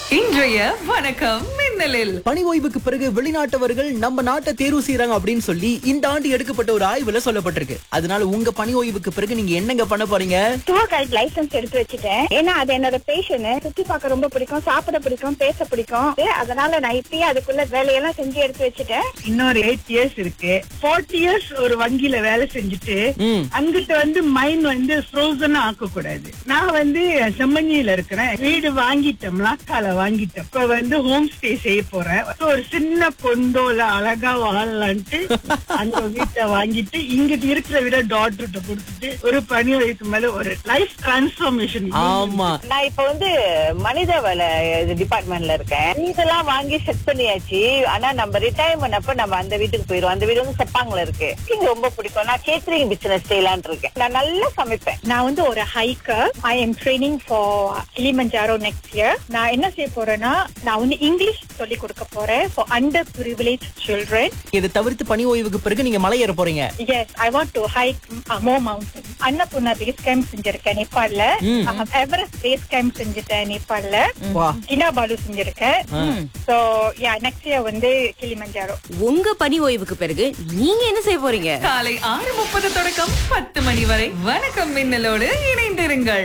இன்றைய வணக்கம் மின்னலில் பணி ஓய்வுக்கு பிறகு வெளிநாட்டவர்கள் நம்ம நாட்டை தேர்வு செய்யறாங்க அப்படின்னு சொல்லி இந்த ஆண்டு எடுக்கப்பட்ட ஒரு ஆய்வுல சொல்லப்பட்டிருக்கு அதனால உங்க பணி ஓய்வுக்கு பிறகு நீங்க என்னங்க பண்ண போறீங்க டூர் கைட் லைசன்ஸ் எடுத்து வச்சுட்டேன் ஏன்னா அது என்னோட பேஷன் சுத்தி பார்க்க ரொம்ப பிடிக்கும் சாப்பிட பிடிக்கும் பேச பிடிக்கும் அதனால நான் இப்பயே அதுக்குள்ள வேலையெல்லாம் செஞ்சு எடுத்து வச்சுட்டேன் இன்னொரு எயிட் இயர்ஸ் இருக்கு ஃபார்ட்டி இயர்ஸ் ஒரு வங்கியில வேலை செஞ்சுட்டு ம். அங்கிட்ட வந்து மைண்ட் வந்து ஃப்ரோசன் ஆக்க கூடாது நான் வந்து செம்மஞ்சியில இருக்கிறேன் வீடு வாங்கிட்டேன் மலாக்கால வாங்கிட்டேன் இப்ப வந்து ஹோம் ஸ்டே செய்ய போறேன் So, ஒரு சின்ன பொண்டோல அழகா வாழலான்ட்டு அந்த வீட்டை வாங்கிட்டு இங்கிட்டு இருக்கிற விட டாக்டர்கிட்ட கொடுத்துட்டு ஒரு பணி வயசு மேல ஒரு லைஃப் டிரான்ஸ்பார்மேஷன் ஆமா நான் இப்ப வந்து மனித வள டிபார்ட்மெண்ட்ல இருக்கேன் வீடெல்லாம் வாங்கி செட் பண்ணியாச்சு ஆனா நம்ம ரிட்டையர்மெண்ட் அப்ப நம்ம அந்த வீட்டுக்கு போயிருவோம் அந்த வீடு வந்து செப்பாங்கல இருக்கு Cooking ரொம்ப பிடிக்கும் நான் கேட்டரிங் பிசினஸ் செய்யலாம்னு இருக்கேன் நான் நல்லா சமைப்பேன் நான் வந்து ஒரு hiker I am training for Kilimanjaro next year நான் என்ன செய்ய போறேன்னா நான் வந்து இங்கிலீஷ் சொல்லி கொடுக்க போறேன் ஃபார் அண்டர் ப்ரிவிலேஜ் சில்ட்ரன் இதை தவிர்த்து பணி ஓய்வுக்கு பிறகு நீங்க மலை ஏற போறீங்க yes I want to hike more mountain Annapurna base camp செஞ்சிருக்கேன் நேபாள்ல ம். எவரெஸ்ட் பேஸ் கேம்ப் செஞ்சுட்டேன் நேபாள்ல வா கினாபாலு செஞ்சிருக்கேன் சோ யா நெக்ஸ்ட் இயர் வந்து கிளிமஞ்சாரோ உங்க பணி ஓய்வுக்கு பிறகு நீங்க என்ன செய்ய போறீங்க காலை ஆறு முப்பது தொடக்கம் பத்து மணி வரை வணக்கம் மின்னலோடு இணைந்திருங்கள்